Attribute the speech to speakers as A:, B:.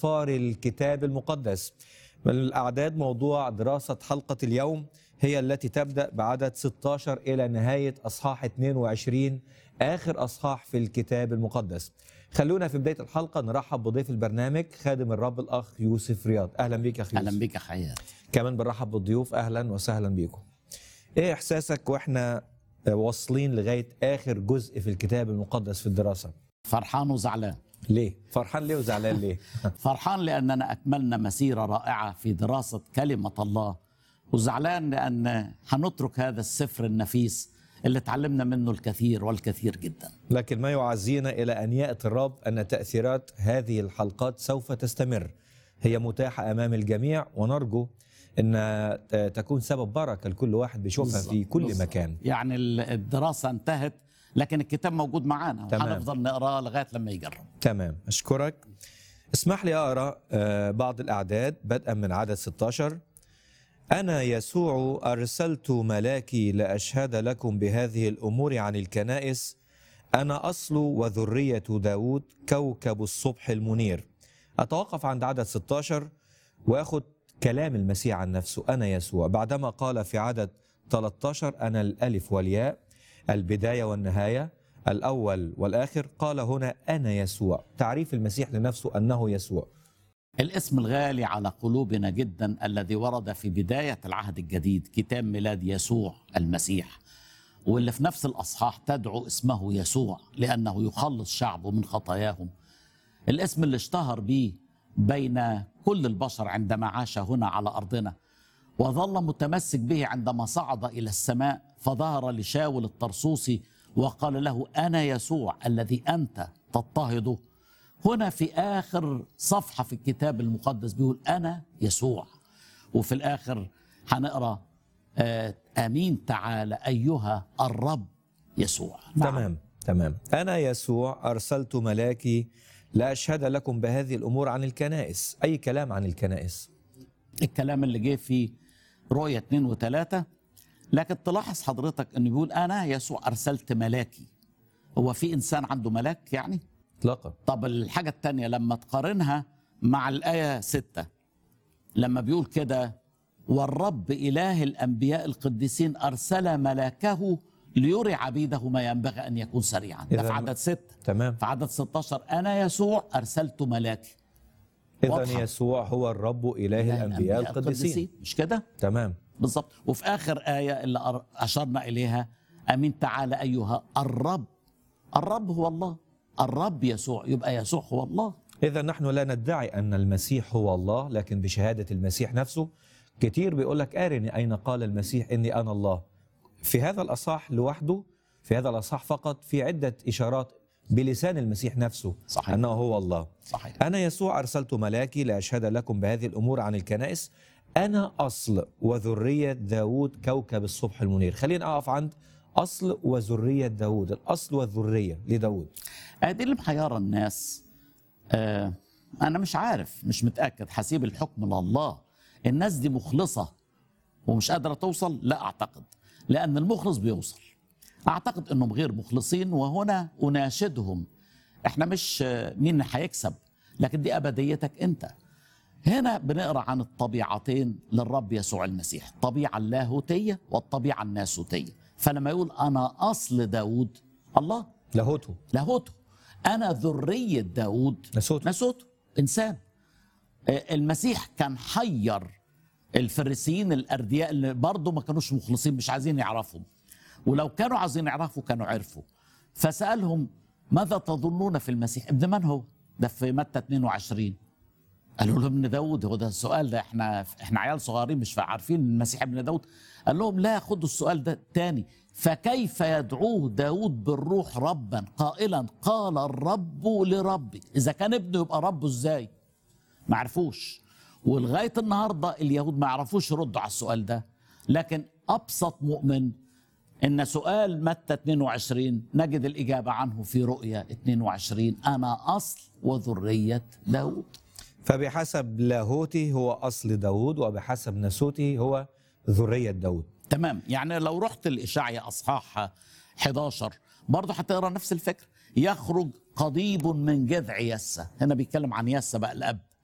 A: أسفار الكتاب المقدس من الأعداد موضوع دراسة حلقة اليوم هي التي تبدأ بعدد 16 إلى نهاية أصحاح 22 آخر أصحاح في الكتاب المقدس خلونا في بداية الحلقة نرحب بضيف البرنامج خادم الرب الأخ يوسف رياض أهلا بك يا أخي يوسف
B: اهلا بك يا حياه
A: كمان بنرحب بالضيوف أهلا وسهلا بيكم إيه إحساسك وإحنا واصلين لغاية آخر جزء في الكتاب المقدس في الدراسة
B: فرحان وزعلان
A: ليه؟ فرحان ليه وزعلان ليه؟
B: فرحان لاننا اكملنا مسيره رائعه في دراسه كلمه الله وزعلان لان هنترك هذا السفر النفيس اللي تعلمنا منه الكثير والكثير جدا
A: لكن ما يعزينا إلى أن يأتي الرب أن تأثيرات هذه الحلقات سوف تستمر هي متاحة أمام الجميع ونرجو أن تكون سبب بركة لكل واحد بيشوفها في
B: بالظبط،
A: كل
B: بالظبط.
A: مكان
B: يعني ال- الدراسه انتهت لكن الكتاب موجود معانا
A: تمام.
B: وهنفضل نقراه لغايه لما يجرب
A: تمام أشكرك اسمح لي أقرأ آه، بعض الأعداد بدءا من عدد 16 أنا يسوع أرسلت ملاكي لأشهد لكم بهذه الأمور عن الكنائس أنا أصل وذرية داود كوكب الصبح المنير أتوقف عند عدد 16 وأخذ كلام المسيح عن نفسه أنا يسوع بعدما قال في عدد 13 أنا الألف والياء البداية والنهاية الأول والآخر قال هنا أنا يسوع تعريف المسيح لنفسه أنه يسوع
B: الاسم الغالي على قلوبنا جدا الذي ورد في بدايه العهد الجديد كتاب ميلاد يسوع المسيح واللي في نفس الاصحاح تدعو اسمه يسوع لانه يخلص شعبه من خطاياهم الاسم اللي اشتهر به بين كل البشر عندما عاش هنا على ارضنا وظل متمسك به عندما صعد الى السماء فظهر لشاول الطرسوسي وقال له انا يسوع الذي انت تضطهده هنا في اخر صفحه في الكتاب المقدس بيقول انا يسوع وفي الاخر هنقرا آه، امين تعالى ايها الرب يسوع
A: تمام تمام أنا يسوع أرسلت ملاكي لأشهد لكم بهذه الأمور عن الكنائس أي كلام عن الكنائس
B: الكلام اللي جه في رؤية اتنين وتلاتة لكن تلاحظ حضرتك انه بيقول انا يسوع ارسلت ملاكي هو في انسان عنده ملاك يعني
A: إطلاقا
B: طب الحاجة التانية لما تقارنها مع الآية ستة لما بيقول كده والرب إله الأنبياء القديسين أرسل ملاكه ليري عبيده ما ينبغي أن يكون سريعا ده
A: إذن-
B: في عدد ستة
A: تمام
B: في عدد 16 أنا يسوع أرسلت ملاكي
A: إذا
B: واضحة.
A: يسوع هو الرب إله الأنبياء القديسين
B: مش كده
A: تمام
B: بالظبط وفي آخر آية اللي أر- أشرنا إليها أمين تعالى أيها الرب الرب هو الله الرب يسوع يبقى يسوع هو الله
A: إذا نحن لا ندعي أن المسيح هو الله لكن بشهادة المسيح نفسه كتير بيقول لك أرني أين قال المسيح إني أنا الله في هذا الأصح لوحده في هذا الأصح فقط في عدة إشارات بلسان المسيح نفسه
B: صحيح.
A: أنه هو الله
B: صحيح
A: أنا يسوع أرسلت ملاكي لأشهد لكم بهذه الأمور عن الكنائس أنا أصل وذرية داود كوكب الصبح المنير خلينا أقف عند أصل وذرية داود الأصل والذرية لداود
B: ادي اللي محيره الناس آه انا مش عارف مش متاكد هسيب الحكم لله الناس دي مخلصه ومش قادره توصل لا اعتقد لان المخلص بيوصل اعتقد انهم غير مخلصين وهنا اناشدهم احنا مش آه، مين هيكسب لكن دي ابديتك انت هنا بنقرا عن الطبيعتين للرب يسوع المسيح الطبيعه اللاهوتيه والطبيعه الناسوتيه فلما يقول انا اصل داود الله
A: لاهوته
B: لاهوته انا ذريه داود
A: ناسوته
B: ناسوته انسان آه، المسيح كان حير الفريسيين الاردياء اللي برضه ما كانوش مخلصين مش عايزين يعرفهم ولو كانوا عايزين يعرفوا كانوا عرفوا فسالهم ماذا تظنون في المسيح ابن من هو ده في متى 22 قالوا له ابن داود هو ده السؤال ده احنا احنا عيال صغيرين مش عارفين المسيح ابن داود قال لهم لا خدوا السؤال ده تاني فكيف يدعوه داود بالروح ربا قائلا قال الرب لربي اذا كان ابنه يبقى ربه ازاي ما عرفوش ولغايه النهارده اليهود ما يعرفوش يردوا على السؤال ده لكن ابسط مؤمن ان سؤال متى 22 نجد الاجابه عنه في رؤيا 22 انا اصل وذريه داود
A: فبحسب لاهوتي هو أصل داود وبحسب ناسوتي هو ذرية داود
B: تمام يعني لو رحت الإشاعية أصحاح 11 برضه هتقرا نفس الفكرة يخرج قضيب من جذع يسة هنا بيتكلم عن يسة بقى الأب